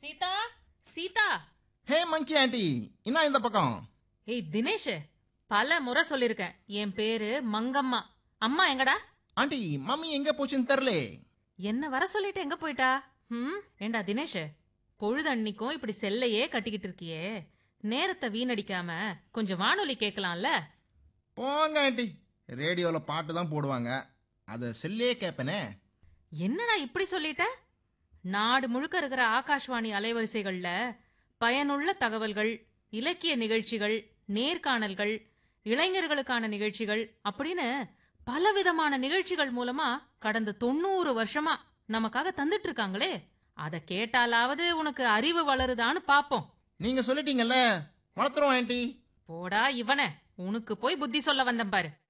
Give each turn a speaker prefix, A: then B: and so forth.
A: Sita Sita
B: hey monkey aunty என்ன இந்த பக்கம்
A: ஏய் தினேஷ் பல முறை சொல்லிருக்கேன் என் பேரு மங்கம்மா அம்மா எங்கடா
B: ஆண்டி மம்மி எங்க போச்சுன்னு தெரிலே
A: என்ன வர சொல்லிட்டு எங்க போயிட்டா ம் ஏண்டா தினேஷ் பொழுது அன்னிக்கும் இப்படி செல்லையே கட்டிக்கிட்டு இருக்கியே நேரத்தை வீணடிக்காம கொஞ்சம் வானொலி கேட்கலாம்ல
B: போங்க ஆண்டி ரேடியோல பாட்டு தான் போடுவாங்க அதை செல்லே கேட்பனே
A: என்னடா இப்படி சொல்லிட்ட நாடு முழுக்க இருக்கிற ஆகாஷ்வாணி அலைவரிசைகள்ல பயனுள்ள தகவல்கள் இலக்கிய நிகழ்ச்சிகள் நேர்காணல்கள் இளைஞர்களுக்கான நிகழ்ச்சிகள் அப்படின்னு பலவிதமான நிகழ்ச்சிகள் மூலமா கடந்த தொண்ணூறு வருஷமா நமக்காக தந்துட்டு இருக்காங்களே அத கேட்டாலாவது உனக்கு அறிவு வளருதான்னு பாப்போம்
B: நீங்க சொல்லிட்டீங்கல்ல வளர்த்துறோம் ஆண்டி
A: போடா இவனே உனக்கு போய் புத்தி சொல்ல வந்தேன் பாரு